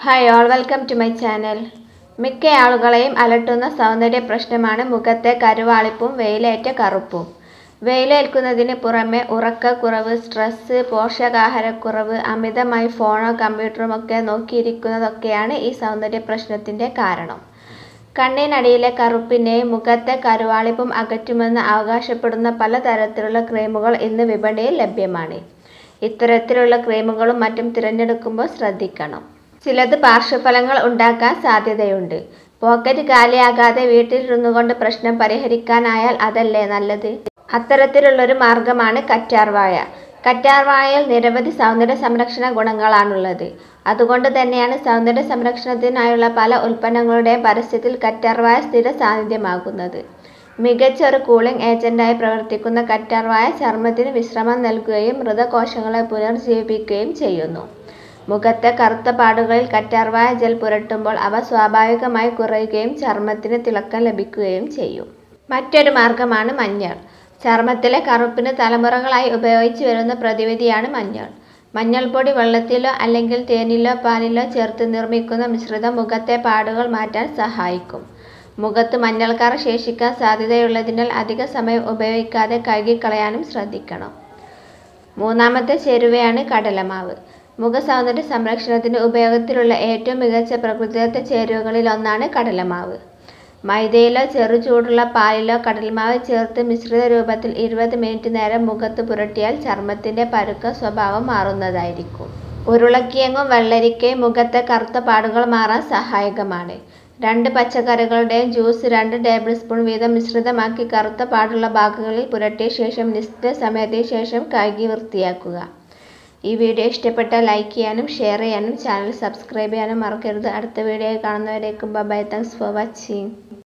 hi all welcome to my channel മിക്ക ആളുകളെയും അലട്ടുന്ന സൗന്ദര്യ പ്രശ്നമാണ് മുഖത്തെ കരുവാളിപ്പും വെയിലേറ്റ കറുപ്പും വെയിലേൽക്കുന്നതിന് പുറമെ ഉറക്കക്കുറവ് സ്ട്രെസ് പോഷകാഹാരക്കുറവ് അമിതമായി ഫോണോ കമ്പ്യൂട്ടറുമൊക്കെ നോക്കിയിരിക്കുന്നതൊക്കെയാണ് ഈ സൗന്ദര്യ പ്രശ്നത്തിൻ്റെ കാരണം കണ്ണിനടിയിലെ കറുപ്പിനെയും മുഖത്തെ കരുവാളിപ്പും അകറ്റുമെന്ന് അവകാശപ്പെടുന്ന പലതരത്തിലുള്ള ക്രീമുകൾ ഇന്ന് വിപണിയിൽ ലഭ്യമാണ് ഇത്തരത്തിലുള്ള ക്രീമുകളും മറ്റും തിരഞ്ഞെടുക്കുമ്പോൾ ശ്രദ്ധിക്കണം ചിലത് പാർശ്വഫലങ്ങൾ ഉണ്ടാക്കാൻ സാധ്യതയുണ്ട് പോക്കറ്റ് കാലിയാകാതെ വീട്ടിലിരുന്നുകൊണ്ട് പ്രശ്നം പരിഹരിക്കാനായാൽ അതല്ലേ നല്ലത് അത്തരത്തിലുള്ളൊരു മാർഗമാണ് കറ്റാർവാഴ കറ്റാർവാഴയിൽ നിരവധി സൗന്ദര്യ സംരക്ഷണ ഗുണങ്ങളാണുള്ളത് അതുകൊണ്ട് തന്നെയാണ് സൗന്ദര്യ സംരക്ഷണത്തിനായുള്ള പല ഉൽപ്പന്നങ്ങളുടെയും പരസ്യത്തിൽ കറ്റാർവാഴ സ്ഥിര സാന്നിധ്യമാകുന്നത് മികച്ച ഒരു കൂളിംഗ് ഏജന്റായി പ്രവർത്തിക്കുന്ന കറ്റാർവാഴ ചർമ്മത്തിന് വിശ്രമം നൽകുകയും മൃതകോശങ്ങളെ പുനർജീവിപ്പിക്കുകയും ചെയ്യുന്നു മുഖത്തെ കറുത്ത പാടുകളിൽ കറ്റാർവാഴ ജെൽ പുരട്ടുമ്പോൾ അവ സ്വാഭാവികമായി കുറയുകയും ചർമ്മത്തിന് തിളക്കം ലഭിക്കുകയും ചെയ്യും മറ്റൊരു മാർഗമാണ് മഞ്ഞൾ ചർമ്മത്തിലെ കറുപ്പിന് തലമുറകളായി ഉപയോഗിച്ചു വരുന്ന പ്രതിവിധിയാണ് മഞ്ഞൾ മഞ്ഞൾപ്പൊടി വെള്ളത്തിലോ അല്ലെങ്കിൽ തേനിലോ പാലിലോ ചേർത്ത് നിർമ്മിക്കുന്ന മിശ്രിതം മുഖത്തെ പാടുകൾ മാറ്റാൻ സഹായിക്കും മുഖത്ത് മഞ്ഞൾക്കറ ശേഷിക്കാൻ സാധ്യതയുള്ളതിനാൽ അധിക സമയം ഉപയോഗിക്കാതെ കഴുകിക്കളയാനും ശ്രദ്ധിക്കണം മൂന്നാമത്തെ ചേരുവയാണ് കടലമാവ് മുഖസൗന്ദര്യ സംരക്ഷണത്തിന് ഉപയോഗത്തിലുള്ള ഏറ്റവും മികച്ച പ്രകൃതിദത്ത ചേരുവകളിൽ ഒന്നാണ് കടലമാവ് മൈദയിലോ ചെറു ചൂടുള്ള പാലിലോ കടൽമാവ് ചേർത്ത് മിശ്രിത രൂപത്തിൽ ഇരുപത് മിനിറ്റ് നേരം മുഖത്ത് പുരട്ടിയാൽ ചർമ്മത്തിൻ്റെ പരുക്ക സ്വഭാവം മാറുന്നതായിരിക്കും ഉരുളക്കിഴങ്ങും വെള്ളരിക്കയും മുഖത്തെ കറുത്ത പാടുകൾ മാറാൻ സഹായകമാണ് രണ്ട് പച്ചക്കറികളുടെയും ജ്യൂസ് രണ്ട് ടേബിൾ സ്പൂൺ വീതം മിശ്രിതമാക്കി കറുത്ത പാടുള്ള ഭാഗങ്ങളിൽ പുരട്ടിയ ശേഷം നിശ്ചിത സമയത്തിന് ശേഷം കഴുകി വൃത്തിയാക്കുക ഈ വീഡിയോ ഇഷ്ടപ്പെട്ടാൽ ലൈക്ക് ചെയ്യാനും ഷെയർ ചെയ്യാനും ചാനൽ സബ്സ്ക്രൈബ് ചെയ്യാനും മറക്കരുത് അടുത്ത വീഡിയോ കാണുന്നവരേക്കും ബൈ താങ്ക്സ് ഫോർ വാച്ചിങ്